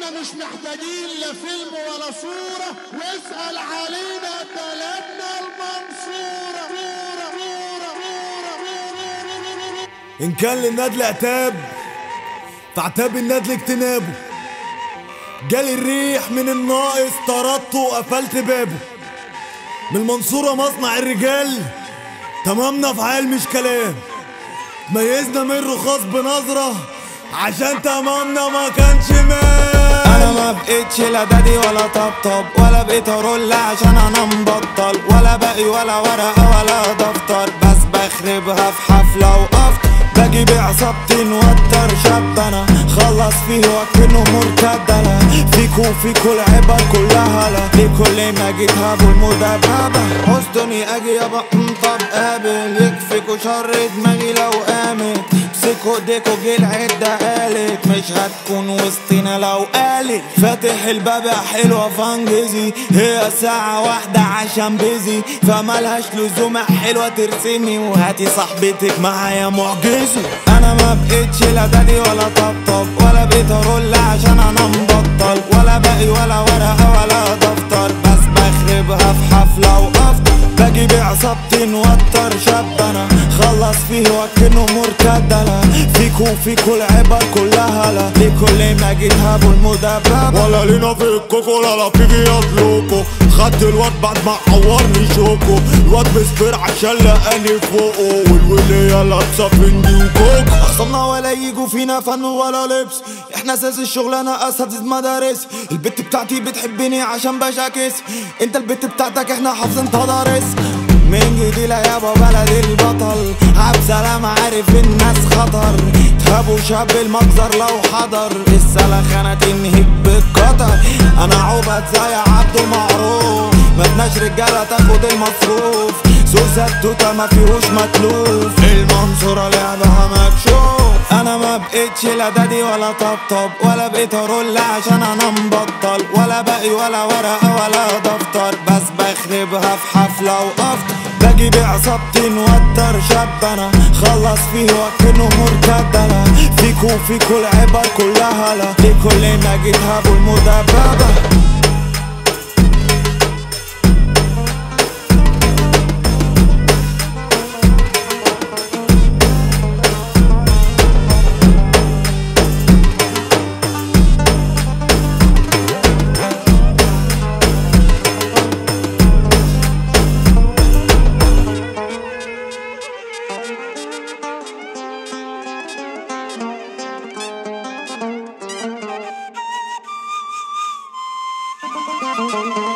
احنا مش محتاجين لا فيلم ولا صورة واسأل علينا بلدنا المنصورة صورة صورة صورة إن كان للندل عتاب فاعتاب الندل اجتنابه جالي الريح من الناقص طردته وقفلت بابه من المنصورة مصنع الرجال تمامنا في حال مش كلام ميزنا من رخاص بنظرة عشان تمامنا ما كانش مال انا ما بقيتش لا دادي ولا طبطب ولا بقيت ارول عشان انا مبطل ولا باقي ولا ورقه ولا دفتر بس بخربها في حفله وقفت باجي بعصابتي نوتر شاب انا خلص فيه وكنه مرتد انا فيكو فيكو العبر كلها لا لكل ما جيت هابو المدببة حسدني اجي يابا أم طب قابل يكفيكوا شر دماغي لو قامت سيكو ديكو جه العدة قالت مش هتكون وسطنا لو قالت فاتح الباب حلوة فانجزي هي ساعة واحدة عشان بيزي فملهاش لزوم حلوة ترسمي وهاتي صاحبتك معايا معجزي انا ما بقيتش لا دادي ولا طبطب ولا بقيت ارول عشان انا مبطل ولا باقي ولا ورقة ولا دفتر بس بخربها في حفلة وقفت باجي بعصابتي نوتر شاب انا خلص فيه وكنه مرتد انا فيكو فيكو العبر كلها لا لكل ما جيت هابو المدببة ولا لينا في الكوكو ولا بيجي يطلقوا خدت الواد بعد ما عورني شوكو الواد بيصبر عشان لقاني فوقه والولية لابسة فندي وكوكو خصمنا ولا يجوا فينا فن ولا لبس احنا اساس الشغلانه اساتذه مدارس البت بتاعتي بتحبني عشان بشاكس انت البت بتاعتك احنا حافظين تدارس من جديد يابا بلد البطل عبد سلام عارف الناس خطر تهابوا شاب المجزر لو حضر السلخانة تنهيك بالقطر انا عبد زي عبده معروف مبناش رجالة تاخد المصروف سوسة التوتة ما فيهوش متلوف المنصورة لعبها مكشوف انا ما بقيتش لا دادي ولا طبطب ولا بقيت ارول عشان انا مبطل ولا باقي ولا ورقة ولا دفتر بس بخربها في حفلة وقفت باجي بعصابتي نوتر شاب انا خلص فيه وكنه مرتد انا فيكو فيكو العبر كلها لا لكل ما جيت هابو المدببة Thank you.